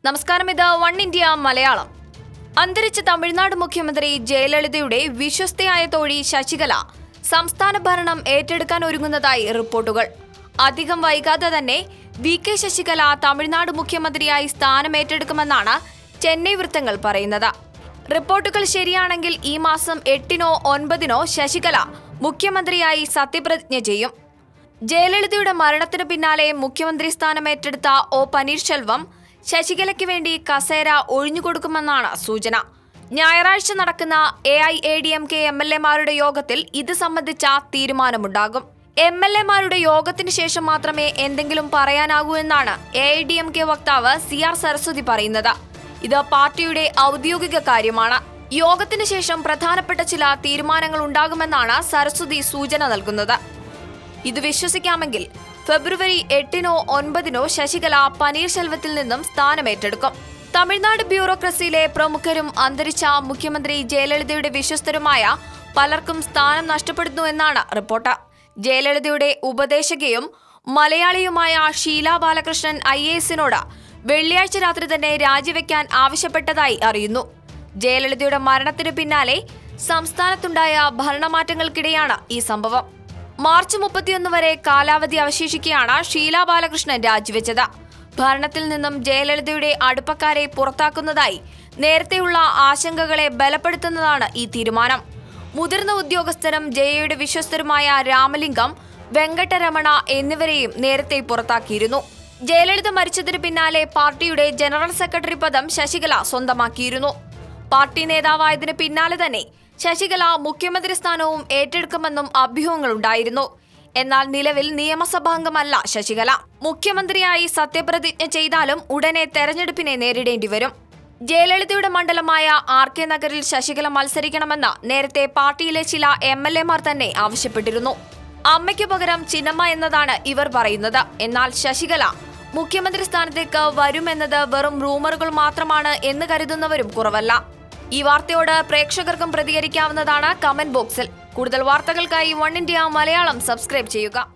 നമസ്കാരം ഇത് one India Malayalam അന്തരിച്ച തമിഴ്നാട് മുഖ്യമന്ത്രി ജയലളിതയുടെ വിശ്വസ്തയായ തോഴി ശശികല സംസ്ഥാന ഭരണം ഏറ്റെടുക്കാൻ ഒരുങ്ങുന്നതായി റിപ്പോർട്ടുകൾ അധികം വൈകാതെ തന്നെ വി കെ ശശികല തമിഴ്നാട് മുഖ്യമന്ത്രിയായി സ്ഥാനം ഏറ്റെടുക്കുമെന്നാണ് ചെന്നൈ വൃത്തങ്ങൾ പറയുന്നത് റിപ്പോർട്ടുകൾ ശരിയാണെങ്കിൽ ഈ മാസം എട്ടിനോ ഒൻപതിനോ ശശികല മുഖ്യമന്ത്രിയായി സത്യപ്രതിജ്ഞ ചെയ്യും ജയലളിതയുടെ മരണത്തിനു പിന്നാലെ മുഖ്യമന്ത്രി സ്ഥാനം ഏറ്റെടുത്ത ഒ പനീർശെൽവം ശശികലയ്ക്ക് വേണ്ടി കസേര ഒഴിഞ്ഞുകൊടുക്കുമെന്നാണ് സൂചന ഞായറാഴ്ച നടക്കുന്ന A I A D M K M L എമാരുടെ യോഗത്തിൽ ഇത് സംബന്ധിച്ച തീരുമാനമുണ്ടാകും എം എൽ എമാരുടെ യോഗത്തിന് ശേഷം മാത്രമേ എന്തെങ്കിലും പറയാനാകൂ എന്നാണ് A I D M K വക്താവ് സി ആർ സരസ്വതി പറയുന്നത് ഇത് പാർട്ടിയുടെ ഔദ്യോഗിക കാര്യമാണ് യോഗത്തിന് ശേഷം പ്രധാനപ്പെട്ട ചില തീരുമാനങ്ങൾ ഉണ്ടാകുമെന്നാണ് സരസ്വതി സൂചന നൽകുന്നത് ഇത് വിശ്വസിക്കാമെങ്കിൽ ഫെബ്രുവരി എട്ടിനോ ഒൻപതിനോ ശശികല പനീർശെൽവത്തിൽ നിന്നും സ്ഥാനമേറ്റെടുക്കും തമിഴ്നാട് ബ്യൂറോക്രസിയിലെ പ്രമുഖരും അന്തരിച്ച മുഖ്യമന്ത്രി ജയലളിതയുടെ വിശ്വസ്തരുമായ പലർക്കും സ്ഥാനം നഷ്ടപ്പെടുന്നു എന്നാണ് റിപ്പോർട്ട് ജയലളിതയുടെ ഉപദേശകയും മലയാളിയുമായ ഷീല ബാലകൃഷ്ണൻ ഐ എ എസിനോട് വെള്ളിയാഴ്ച രാത്രി തന്നെ രാജിവെക്കാൻ ആവശ്യപ്പെട്ടതായി അറിയുന്നു ജയലളിതയുടെ മരണത്തിനു പിന്നാലെ സംസ്ഥാനത്തുണ്ടായ ഭരണമാറ്റങ്ങൾക്കിടെയാണ് ഈ സംഭവം മാർച്ച് മുപ്പത്തിയൊന്ന് വരെ കാലാവധി അവശേഷിക്കെയാണ് ഷീല ബാലകൃഷ്ണൻ രാജിവെച്ചത് ഭരണത്തിൽ നിന്നും ജയലളിതയുടെ അടുപ്പക്കാരെ പുറത്താക്കുന്നതായി നേരത്തെയുള്ള ആശങ്കകളെ ബലപ്പെടുത്തുന്നതാണ് ഈ തീരുമാനം മുതിർന്ന ഉദ്യോഗസ്ഥരും ജയയുടെ വിശ്വസ്തരുമായ രാമലിംഗം വെങ്കട്ടരമണ എന്നിവരെയും നേരത്തെ പുറത്താക്കിയിരുന്നു ജയലളിത മരിച്ചതിന് പിന്നാലെ പാർട്ടിയുടെ ജനറൽ സെക്രട്ടറി പദം ശശികല സ്വന്തമാക്കിയിരുന്നു പാർട്ടി നേതാവായതിനു പിന്നാലെ തന്നെ ശശികല മുഖ്യമന്ത്രി സ്ഥാനവും ഏറ്റെടുക്കുമെന്നും അഭ്യൂഹങ്ങളുണ്ടായിരുന്നു എന്നാൽ നിലവിൽ നിയമസഭാംഗമല്ല ശശികല മുഖ്യമന്ത്രിയായി സത്യപ്രതിജ്ഞ ചെയ്താലും ഉടനെ തെരഞ്ഞെടുപ്പിനെ നേരിടേണ്ടി വരും ജയലളിതയുടെ മണ്ഡലമായ ആർ കെ നഗറിൽ ശശികല മത്സരിക്കണമെന്ന് നേരത്തെ പാർട്ടിയിലെ ചില എം എൽ എമാർ തന്നെ ആവശ്യപ്പെട്ടിരുന്നു അമ്മയ്ക്ക് പകരം ചിന്നമ്മ എന്നതാണ് ഇവർ പറയുന്നത് എന്നാൽ ശശികല മുഖ്യമന്ത്രി സ്ഥാനത്തേക്ക് വരുമെന്നത് വെറും റൂമറുകൾ മാത്രമാണ് എന്ന് കരുതുന്നവരും കുറവല്ല ഈ വാർത്തയോട് പ്രേക്ഷകർക്കും പ്രതികരിക്കാവുന്നതാണ് കമന്റ് ബോക്സിൽ കൂടുതൽ വാർത്തകൾക്കായി വൺ ഇന്ത്യ മലയാളം സബ്സ്ക്രൈബ് ചെയ്യുക